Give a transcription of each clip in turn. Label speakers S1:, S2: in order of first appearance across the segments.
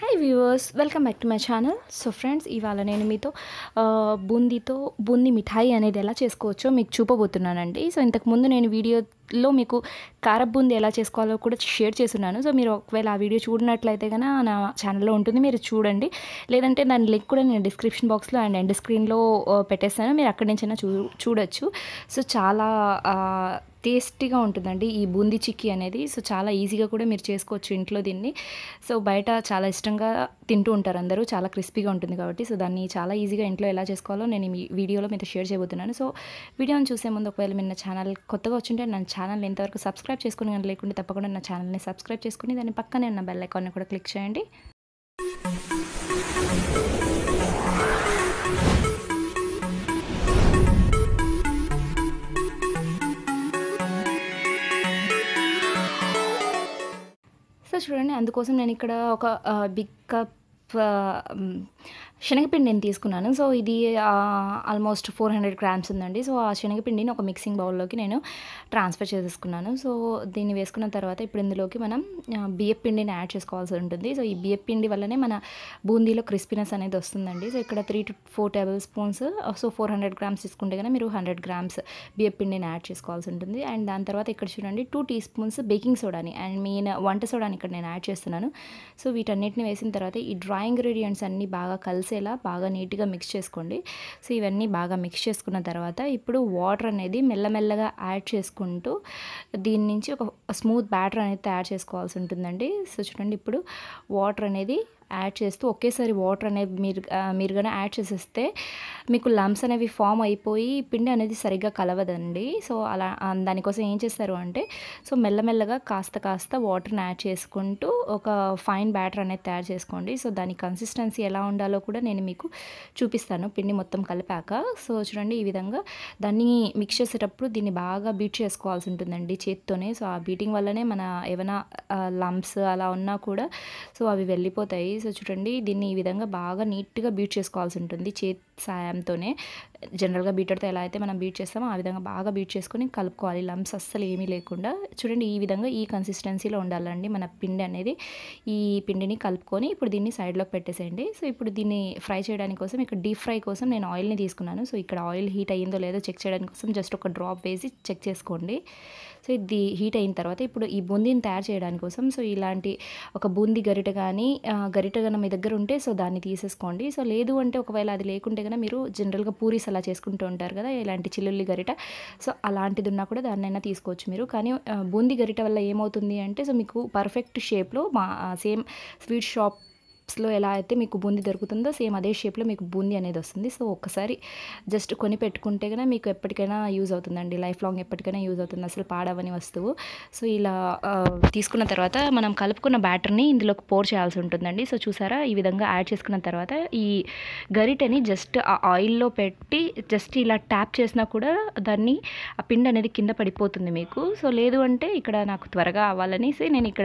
S1: hi viewers welcome back to my channel so friends ఇవాళ నేను మీతో ఆ, బూందీతో బూందీ మిఠాయి అనేది ఎలా చేసుకోవచ్చో మీకు చూపబోతున్నానండి సో ఇంతకుముందు నేను వీడియోలో మీకు కార బూందీ ఎలా చేసుకోవాలో కూడా షేర్ చేస్తున్నాను సో మీరు ఒకవేళ ఆ వీడియో చూడనట్లయితే కనుక నా ఛానల్లో ఉంటుంది మీరు చూడండి లేదంటే దాని లింక్ కూడా నేను డిస్క్రిప్షన్ బాక్స్లో అండ్ ఎండ్ స్క్రీన్లో పెట్టేస్తాను మీరు అక్కడి నుంచైనా చూ చూడొచ్చు సో చాలా ఆ, టేస్టీగా ఉంటుందండి ఈ బూందీ చిక్కీ అనేది సో చాలా ఈజీగా కూడా మీరు చేసుకోవచ్చు ఇంట్లో దీన్ని సో బయట చాలా ఇష్టంగా తింటూ ఉంటారు అందరూ చాలా క్రిస్పీగా ఉంటుంది కాబట్టి సో దాన్ని చాలా ఈజీగా ఇంట్లో ఎలా చేసుకోవాలో నేను ఈ వీడియోలో మీతో షేర్ చేయబోతున్నాను సో వీడియోని చూసే ముందు ఒకవేళ మీరు నా ఛానల్ కొత్తగా వచ్చింటే నా ఛానల్ ఇంతవరకు సబ్స్క్రైబ్ చేసుకుని కానీ లేకుంటే తప్పకుండా నా ఛానల్ని సబ్స్క్రైబ్ చేసుకుని దాని పక్కనే ఉన్న బెల్ ఐకాన్ని కూడా క్లిక్ చేయండి సో చూడండి అందుకోసం నేను ఇక్కడ ఒక బిగ్ కప్ శనగపిండి నేను తీసుకున్నాను సో ఇది ఆల్మోస్ట్ ఫోర్ హండ్రెడ్ గ్రామ్స్ ఉందండి సో ఆ శనగపిండిని ఒక మిక్సింగ్ బౌల్లోకి నేను ట్రాన్స్ఫర్ చేసేసుకున్నాను సో దీన్ని వేసుకున్న తర్వాత ఇప్పుడు ఇందులోకి మనం బియ్యం పిండిని యాడ్ చేసుకోవాల్సి ఉంటుంది సో ఈ బియ్యం పిండి వల్లనే మన బూందీలో క్రిస్పీనెస్ అనేది వస్తుందండి సో ఇక్కడ three to four tablespoons so four hundred grams తీసుకుంటే కనుక మీరు హండ్రెడ్ గ్రామ్స్ బియ్యం పిండిని యాడ్ చేసుకోవాల్సి ఉంటుంది అండ్ దాని తర్వాత ఇక్కడ చూడండి టూ టీ స్పూన్స్ బేకింగ్ సోడాని అండ్ మెయిన్ వంట సోడాని ఇక్కడ నేను యాడ్ చేస్తున్నాను సో వీటన్నిటిని వేసిన తర్వాత ఈ డ్రై ఇంగ్రీడియంట్స్ అన్నీ బాగా కలిసేలా బాగా నీట్గా మిక్స్ చేసుకోండి సో ఇవన్నీ బాగా మిక్స్ చేసుకున్న తర్వాత ఇప్పుడు వాటర్ అనేది మెల్లమెల్లగా యాడ్ చేసుకుంటూ దీని నుంచి ఒక స్మూత్ బ్యాటర్ అనేది తయారు చేసుకోవాల్సి ఉంటుందండి సో చూడండి ఇప్పుడు వాటర్ అనేది యాడ్ చేస్తూ ఒకేసారి వాటర్ అనేది మీరు ఆ, మీరు కానీ యాడ్ చేసేస్తే మీకు లమ్స్ అనేవి ఫామ్ అయిపోయి పిండి అనేది సరిగ్గా కలవదండి సో అలా ఆ, దానికోసం ఏం చేస్తారు అంటే సో మెల్లమెల్లగా కాస్త కాస్త వాటర్ని యాడ్ చేసుకుంటూ ఒక ఫైన్ బ్యాటర్ అనేది తయారు చేసుకోండి సో దాని కన్సిస్టెన్సీ ఎలా ఉండాలో కూడా నేను మీకు చూపిస్తాను పిండి మొత్తం కలిపాక సో చూడండి ఈ విధంగా దాన్ని మిక్స్ చేసేటప్పుడు దీన్ని బాగా బీట్ చేసుకోవాల్సి ఉంటుందండి చేత్తోనే సో ఆ బీటింగ్ వల్లనే మన ఏమైనా లంప్స్ అలా ఉన్నా కూడా సో అవి వెళ్ళిపోతాయి సో చూడండి దీన్ని ఈ విధంగా బాగా నీట్గా బీట్ చేసుకోవాల్సి ఉంటుంది చేతి సాయంతోనే జనరల్గా బీటర్తో ఎలా అయితే మనం బీట్ చేస్తామో ఆ విధంగా బాగా బీట్ చేసుకొని కలుపుకోవాలి లంప్స్ అస్సలు ఏమీ లేకుండా చూడండి ఈ విధంగా ఈ కన్సిస్టెన్సీలో ఉండాలండి మన పిండి అనేది ఈ పిండిని కలుపుకొని ఇప్పుడు దీన్ని సైడ్లోకి పెట్టేసేయండి సో ఇప్పుడు దీన్ని ఫ్రై చేయడానికి కోసం ఇక్కడ డీప్ ఫ్రై కోసం నేను ఆయిల్ని తీసుకున్నాను సో ఇక్కడ ఆయిల్ హీట్ అయ్యిందో లేదో చెక్ చేయడానికి కోసం జస్ట్ ఒక డ్రాప్ వేసి చెక్ చేసుకోండి సో ఇది హీట్ అయిన తర్వాత ఇప్పుడు ఈ బూందీని తయారు చేయడానికి కోసం సో ఇలాంటి ఒక బూందీ గరిట కానీ ఆ, గరిట కనుక మీ దగ్గర ఉంటే సో దాన్ని తీసేసుకోండి సో లేదు అంటే ఒకవేళ అది లేకుంటే కనుక మీరు జనరల్గా పూరీస్ అలా చేసుకుంటూ ఉంటారు కదా ఇలాంటి చిల్లుల్లి గరిట సో అలాంటిది ఉన్నా కూడా దాన్నైనా తీసుకోవచ్చు మీరు కానీ ఆ, బూందీ గరిట వల్ల ఏమవుతుంది అంటే సో మీకు పర్ఫెక్ట్ షేప్లో మా సేమ్ స్వీట్ షాప్ లో ఎలా అయితే మీకు బూందీ దొరుకుతుందో సేమ్ అదే షేప్లో మీకు బూందీ అనేది వస్తుంది సో ఒక్కసారి జస్ట్ కొని పెట్టుకుంటే కనుక మీకు ఎప్పటికైనా యూజ్ అవుతుందండి లైఫ్ లాంగ్ ఎప్పటికైనా యూజ్ అవుతుంది అసలు పాడవని వస్తువు సో ఇలా ఆ, తీసుకున్న తర్వాత మనం కలుపుకున్న బ్యాటర్ని ఇందులోకి పోర్ చేయాల్సి ఉంటుందండి సో చూసారా ఈ విధంగా యాడ్ చేసుకున్న తర్వాత ఈ గరిటెని జస్ట్ ఆ ఆయిల్లో పెట్టి జస్ట్ ఇలా ట్యాప్ చేసినా కూడా దాన్ని ఆ పిండి అనేది కింద పడిపోతుంది మీకు సో లేదు అంటే ఇక్కడ నాకు త్వరగా అవ్వాలనేసి నేను ఇక్కడ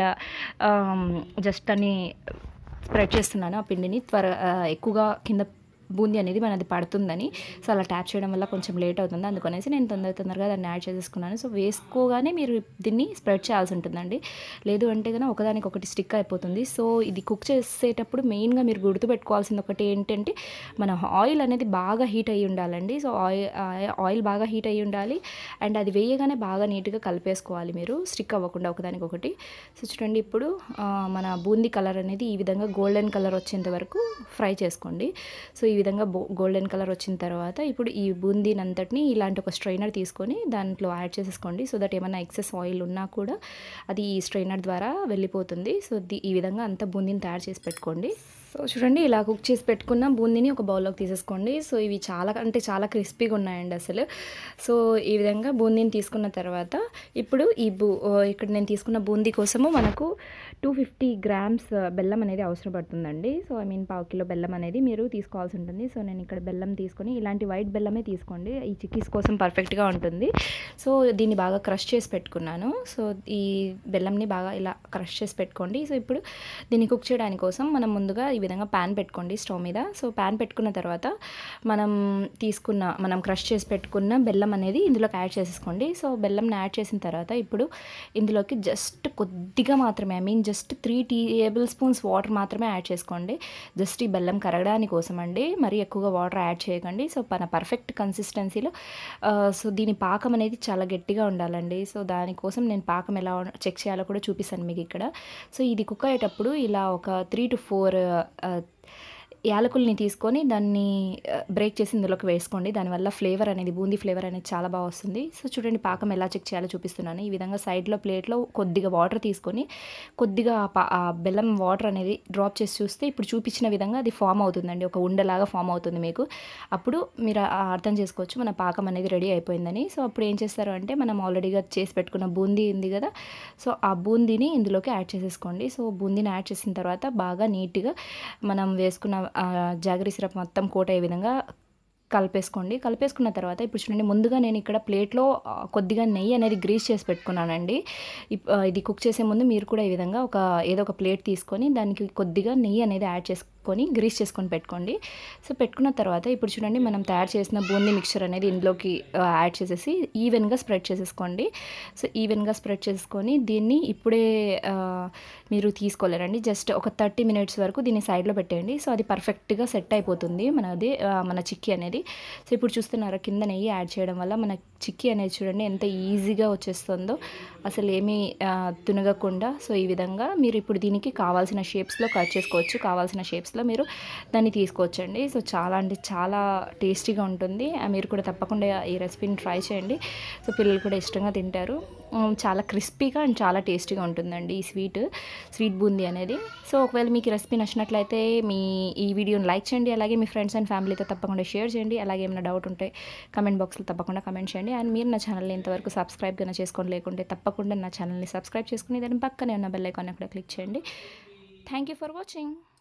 S1: జస్ట్ అని స్ప్రెడ్ చేస్తున్నాను ఆ పిండిని త్వర ఆ, ఎక్కువగా కింద బూందీ అనేది మనది పడుతుందని సో అలా ట్యాప్ చేయడం వల్ల కొంచెం లేట్ అవుతుంది అందుకనేసి నేను తొందర తొందరగా దాన్ని యాడ్ చేసేసుకున్నాను సో వేసుకోగానే మీరు దీన్ని స్ప్రెడ్ చేయాల్సి ఉంటుందండి లేదు అంటే కనుక ఒకదానికి ఒకటి స్టిక్ అయిపోతుంది సో ఇది కుక్ చేసేటప్పుడు మెయిన్గా మీరు గుర్తుపెట్టుకోవాల్సింది ఒకటి ఏంటంటే మన ఆయిల్ అనేది బాగా హీట్ అయ్యి ఉండాలండి సో ఆయిల్ ఆయిల్ బాగా హీట్ అయ్యి ఉండాలి అండ్ అది వేయగానే బాగా నీట్గా కలిపేసుకోవాలి మీరు స్టిక్ అవ్వకుండా ఒకదానికొకటి సో చూడండి ఇప్పుడు ఆ, మన బూందీ కలర్ అనేది ఈ విధంగా గోల్డెన్ కలర్ వచ్చేంత వరకు ఫ్రై చేసుకోండి సో ఈ విధంగా గోల్డెన్ కలర్ వచ్చిన తర్వాత ఇప్పుడు ఈ బూందీని అంతటిని ఇలాంటి ఒక స్ట్రైనర్ తీసుకొని దాంట్లో యాడ్ చేసేసుకోండి సో దట్ ఏమైనా ఎక్సెస్ ఆయిల్ ఉన్నా కూడా అది ఈ స్ట్రైనర్ ద్వారా వెళ్ళిపోతుంది సో ది- ఈ విధంగా అంత బూందీని తయారు చేసి పెట్టుకోండి సో చూడండి ఇలా కుక్ చేసి పెట్టుకున్న బూందీని ఒక బౌల్లోకి తీసేసుకోండి సో ఇవి చాలా అంటే చాలా క్రిస్పీగా ఉన్నాయండి అసలు సో ఈ విధంగా బూందీని తీసుకున్న తర్వాత ఇప్పుడు ఈ బూ ఇక్కడ నేను తీసుకున్న బూందీ కోసము మనకు టూ ఫిఫ్టీ గ్రామ్స్ బెల్లం అనేది అవసరం పడుతుందండి సో ఐ మీన్ పావు కిలో బెల్లం అనేది మీరు తీసుకోవాల్సి ఉంటుంది సో నేను ఇక్కడ బెల్లం తీసుకొని ఇలాంటి వైట్ బెల్లమే తీసుకోండి ఈ చిక్కీస్ కోసం పర్ఫెక్ట్గా ఉంటుంది సో దీన్ని బాగా క్రష్ చేసి పెట్టుకున్నాను సో ఈ బెల్లంని బాగా ఇలా క్రష్ చేసి పెట్టుకోండి సో ఇప్పుడు దీన్ని కుక్ చేయడానికి కోసం మనం ముందుగా ఈ విధంగా ప్యాన్ పెట్టుకోండి స్టవ్ మీద సో ప్యాన్ పెట్టుకున్న తర్వాత మనం తీసుకున్న మనం క్రష్ చేసి పెట్టుకున్న బెల్లం అనేది ఇందులోకి యాడ్ చేసేసుకోండి సో బెల్లంని యాడ్ చేసిన తర్వాత ఇప్పుడు ఇందులోకి జస్ట్ కొద్దిగా మాత్రమే I mean just three tablespoons water మాత్రమే యాడ్ చేసుకోండి జస్ట్ ఈ బెల్లం కరగడానికి కోసం అండి మరీ ఎక్కువగా వాటర్ యాడ్ చేయకండి సో మన పర్ఫెక్ట్ కన్సిస్టెన్సీలో సో దీని పాకం అనేది చాలా గట్టిగా ఉండాలండి సో దానికోసం నేను పాకం ఎలా చెక్ చేయాలో కూడా చూపిస్తాను మీకు ఇక్కడ సో ఇది కుక్ అయ్యేటప్పుడు ఇలా ఒక త్రీ టు ఫోర్ యాలకుల్ని తీసుకొని దాన్ని బ్రేక్ చేసి ఇందులోకి వేసుకోండి దానివల్ల ఫ్లేవర్ అనేది బూందీ ఫ్లేవర్ అనేది చాలా బాగా వస్తుంది సో చూడండి పాకం ఎలా చెక్ చేయాలో చూపిస్తున్నాను ఈ విధంగా సైడ్లో ప్లేట్లో కొద్దిగా వాటర్ తీసుకొని కొద్దిగా ఆ పా- ఆ బెల్లం వాటర్ అనేది డ్రాప్ చేసి చూస్తే ఇప్పుడు చూపించిన విధంగా అది ఫామ్ అవుతుందండి ఒక ఉండలాగా ఫామ్ అవుతుంది మీకు అప్పుడు మీరు ఆ- అర్థం చేసుకోవచ్చు మన పాకం అనేది రెడీ అయిపోయిందని సో అప్పుడు ఏం చేస్తారు అంటే మనం ఆల్రెడీగా చేసి పెట్టుకున్న బూందీ ఉంది కదా సో ఆ బూందీని ఇందులోకి యాడ్ చేసేసుకోండి సో బూందీని యాడ్ చేసిన తర్వాత బాగా నీట్గా మనం వేసుకున్న ఆ, జాగరీ సిరప్ మొత్తం కోట్ అయ్యే విధంగా కలిపేసుకోండి కలిపేసుకున్న తర్వాత ఇప్పుడు చూడండి ముందుగా నేను ఇక్కడ ప్లేట్లో ఆ, కొద్దిగా నెయ్యి అనేది గ్రీస్ చేసి పెట్టుకున్నానండి ఇప్- ఆ, ఇది కుక్ చేసే ముందు మీరు కూడా ఈ విధంగా ఒక ఏదో ఒక ప్లేట్ తీసుకొని దానికి కొద్దిగా నెయ్యి అనేది యాడ్ చేసుకొని గ్రీస్ చేసుకొని పెట్టుకోండి సో పెట్టుకున్న తర్వాత ఇప్పుడు చూడండి మనం తయారు చేసిన బూందీ మిక్చర్ అనేది ఇందులోకి ఆ, యాడ్ చేసేసి ఈవెన్గా స్ప్రెడ్ చేసేసుకోండి సో ఈవెన్గా స్ప్రెడ్ చేసుకొని దీన్ని ఇప్పుడే ఆ, మీరు తీసుకోలేరండి జస్ట్ ఒక థర్టీ మినిట్స్ వరకు దీన్ని సైడ్లో పెట్టేయండి సో అది పర్ఫెక్ట్గా సెట్ అయిపోతుంది మనది ఆ, మన చిక్కీ అనేది సో ఇప్పుడు చూస్తున్నారా కింద నెయ్యి యాడ్ చేయడం వల్ల మన చిక్కీ అనేది చూడండి ఎంత ఈజీగా వచ్చేస్తుందో అసలు ఏమీ ఆ, తునగకుండా సో ఈ విధంగా మీరు ఇప్పుడు దీనికి కావాల్సిన షేప్స్లో కట్ చేసుకోవచ్చు కావాల్సిన షేప్స్లో మీరు దాన్ని తీసుకోవచ్చండి సో చాలా అంటే చాలా టేస్టీగా ఉంటుంది ఆ, మీరు కూడా తప్పకుండా ఈ రెసిపీని ట్రై చేయండి సో పిల్లలు కూడా ఇష్టంగా తింటారు ఉమ్, చాలా క్రిస్పీగా అండ్ చాలా టేస్టీగా ఉంటుందండి ఈ స్వీట్ స్వీట్ బూందీ అనేది సో ఒకవేళ మీకు ఈ రెసిపీ నచ్చినట్లయితే మీ ఈ వీడియోని లైక్ చేయండి అలాగే మీ ఫ్రెండ్స్ అండ్ ఫ్యామిలీతో తప్పకుండా షేర్ చేయండి అలాగే ఏమైనా డౌట్ ఉంటే కమెంట్ బాక్స్లో తప్పకుండా కమెంట్ చేయండి అండ్ మీరు నా ఛానల్ని ఇంతవరకు సబ్స్క్రైబ్ కన్నా చేసుకొని లేకుంటే తప్పకుండా నా ఛానల్ని సబ్స్క్రైబ్ చేసుకుని దాని పక్కనే ఉన్న బెల్ ఐకాన్ అక్కడ క్లిక్ చేయండి థ్యాంక్ యూ ఫర్ వాచింగ్